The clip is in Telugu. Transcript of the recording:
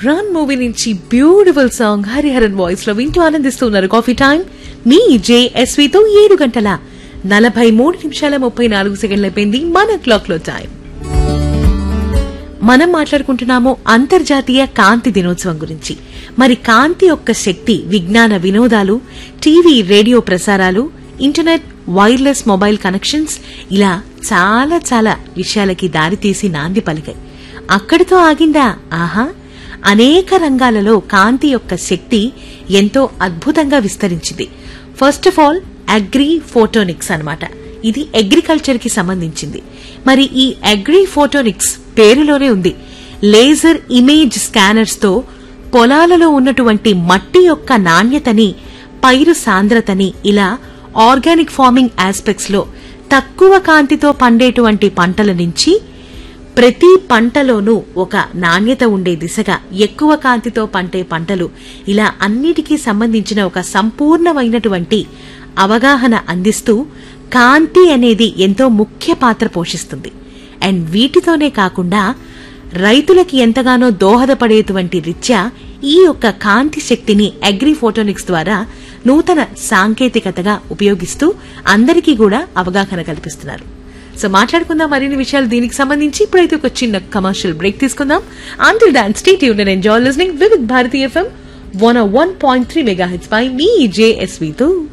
రన్ మూవీ నుంచి బ్యూటిఫుల్ సాంగ్ హరిహరన్ వాయిస్ లో వింటూ ఆనందిస్తున్నారు కాఫీ టైం మీ జేఎస్వితో ఏడు గంటల నలభై మూడు నిమిషాల ముప్పై నాలుగు సెకండ్లు అయిపోయింది మన క్లాక్ లో టైం మనం మాట్లాడుకుంటున్నాము అంతర్జాతీయ కాంతి దినోత్సవం గురించి మరి కాంతి యొక్క శక్తి విజ్ఞాన వినోదాలు టీవీ రేడియో ప్రసారాలు ఇంటర్నెట్ వైర్లెస్ మొబైల్ కనెక్షన్స్ ఇలా చాలా చాలా విషయాలకి దారితీసి నాంది పలికాయి అక్కడితో ఆగిందా ఆహా అనేక రంగాలలో కాంతి యొక్క శక్తి ఎంతో అద్భుతంగా విస్తరించింది first of all agri photonics అన్నమాట ఇది అగ్రికల్చర్ కి సంబంధించింది మరి ఈ అగ్రి ఫోటోనిక్స్ పేరులోనే ఉంది లేజర్ ఇమేజ్ స్కానర్స్ తో పొలాలలో ఉన్నటువంటి మట్టి యొక్క నాణ్యతని పైరు సాంద్రతని ఇలా ఆర్గానిక్ ఫార్మింగ్ ఆస్పెక్ట్స్ లో తక్కువ కాంతితో పండేటువంటి పంటల నుంచి ప్రతి పంటలోనూ ఒక నాణ్యత ఉండే దిశగా ఎక్కువ కాంతితో పండే పంటలు ఇలా అన్నిటికీ సంబంధించిన ఒక సంపూర్ణమైనటువంటి అవగాహన అందిస్తూ కాంతి అనేది ఎంతో ముఖ్య పాత్ర పోషిస్తుంది అండ్ వీటితోనే కాకుండా రైతులకి ఎంతగానో దోహదపడేటువంటి రీత్యా ఈ యొక్క కాంతి శక్తిని అగ్రి ఫోటోనిక్స్ ద్వారా నూతన సాంకేతికతగా ఉపయోగిస్తూ అందరికీ కూడా అవగాహన కల్పిస్తున్నారు సో మాట్లాడుకుందాం మరిన్ని విషయాలు దీనికి సంబంధించి ఇప్పుడైతే ఒక చిన్న కమర్షియల్ బ్రేక్ తీసుకుందాం అంటిల్ దాన్ స్టేట్ యూన్ enjoy listening with Bharati FM one one point three mega hits by మీ జేఎస్వీతో